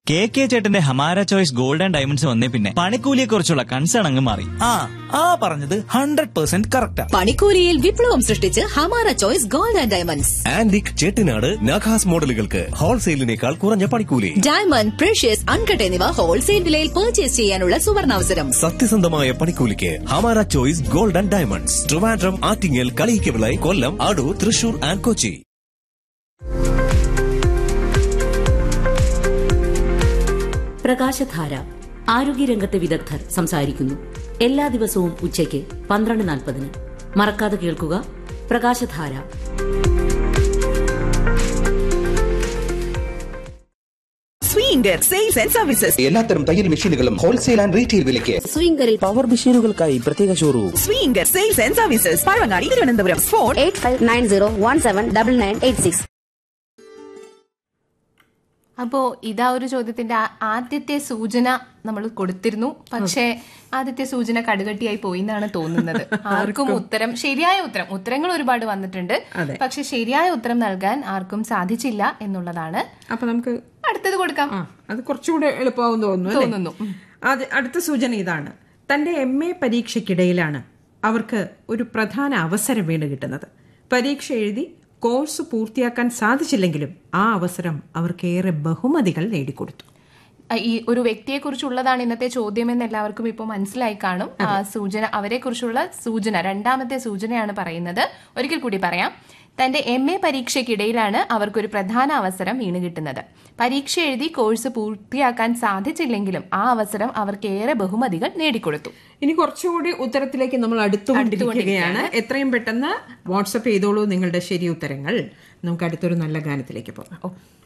K K ചേട്ടന്റെ ഹമാര choice gold and diamonds വന്നേ പിന്നെ പണിക്കൂലിയെ കുറിച്ചുള്ള കൺസേൺ അങ്ങ് മാറി ആ ആ പറഞ്ഞത് ഹൺഡ്രഡ് പെർസെന്റ് കറക്റ്റാ പണിക്കൂലിയിൽ വിപ്ലവം സൃഷ്ടിച്ച് Hamara choice gold and diamonds antique Chettinad നഖാസ് മോഡലുകൾക്ക് ഹോൾസെയിലിനേക്കാൾ കുറഞ്ഞ പണിക്കൂലി ഡയമണ്ട് പ്രഷ്യസ് അൺകട്ട് എന്നിവ ഹോൾസെയിൽ വിലയിൽ പർച്ചേസ് ചെയ്യാനുള്ള സുവർണാവസരം സത്യസന്ധമായ പണിക്കൂലിക്ക് Hamara choice gold and diamonds Trivandrum Attingal Kaliyakkavilai Kollam Adoor Thrissur and Kochi പ്രകാശധാര ആരോഗ്യരംഗത്തെ വിദഗ്ധർ സംസാരിക്കുന്നു എല്ലാ ദിവസവും ഉച്ചയ്ക്ക് പന്ത്രണ്ട് നാൽപ്പതിന് മറക്കാതെ കേൾക്കുക പ്രകാശധാര സ്വീങ്കർ സെയിൽസ് ആൻഡ് സർവീസസ് എല്ലാത്തരം തയ്യൽ മെഷീനുകളും ഹോൾസെയിൽ ആൻഡ് റീറ്റെയിൽ വിലയ്ക്ക് സ്വിംഗറിൽ പവർ മെഷീനുകൾക്കായി പ്രത്യേക showroom Swinger sales and services Pazhavangadi Thiruvananthapuram phone eight five nine zero one seven double nine eight six അപ്പോ ഇതാ ഒരു ചോദ്യത്തിന്റെ ആ- ആദ്യത്തെ സൂചന നമ്മൾ കൊടുത്തിരുന്നു പക്ഷേ ആദ്യത്തെ സൂചന കടുകട്ടിയായി പോയി എന്നാണ് തോന്നുന്നത് ആർക്കും ഉത്തരം ശരിയായ ഉത്തരം ഉത്തരങ്ങൾ ഒരുപാട് വന്നിട്ടുണ്ട് അതെ. പക്ഷെ ശരിയായ ഉത്തരം നൽകാൻ ആർക്കും സാധിച്ചില്ല എന്നുള്ളതാണ് അപ്പൊ നമുക്ക് അടുത്തത് കൊടുക്കാം ആ അത് കുറച്ചുകൂടെ എളുപ്പമാവും തോന്നുന്നു അല്ലേ? തോന്നുന്നു. ഉം. അത് അടുത്ത സൂചന ഇതാണ് തന്റെ എം എ പരീക്ഷയ്ക്കിടയിലാണ് അവർക്ക് ഒരു പ്രധാന അവസരം വീണ് കിട്ടുന്നത് പരീക്ഷ എഴുതി കോഴ്സ് പൂർത്തിയാക്കാൻ സാധിച്ചില്ലെങ്കിലും ആ അവസരം അവർക്കേറെ ബഹുമതികൾ നേടിക്കൊടുത്തു ആ, ഈ ഒരു വ്യക്തിയെ കുറിച്ചുള്ളതാണ് ഇന്നത്തെ ചോദ്യം എന്ന് എല്ലാവർക്കും ഇപ്പോൾ മനസ്സിലായി കാണും ആ, സൂചന അവരെ കുറിച്ചുള്ള സൂചന രണ്ടാമത്തെ സൂചനയാണ് പറയുന്നത് ഒരിക്കൽ കൂടി പറയാം തന്റെ എം എ പരീക്ഷയ്ക്കിടയിലാണ് അവർക്കൊരു പ്രധാന അവസരം വീണ് കിട്ടുന്നത് പരീക്ഷ എഴുതി കോഴ്സ് പൂർത്തിയാക്കാൻ സാധിച്ചില്ലെങ്കിലും ആ അവസരം അവർക്ക് ഏറെ ബഹുമതികൾ നേടിക്കൊടുത്തു ഇനി കുറച്ചുകൂടി ഉത്തരത്തിലേക്ക് നമ്മൾ അടുത്തുകൊണ്ടിരിക്കുകയാണ് എത്രയും പെട്ടെന്ന് വാട്സപ്പ് ചെയ്തോളൂ നിങ്ങളുടെ ശരി ഉത്തരങ്ങൾ നമുക്ക് അടുത്തൊരു നല്ല ഗാനത്തിലേക്ക് പോകാം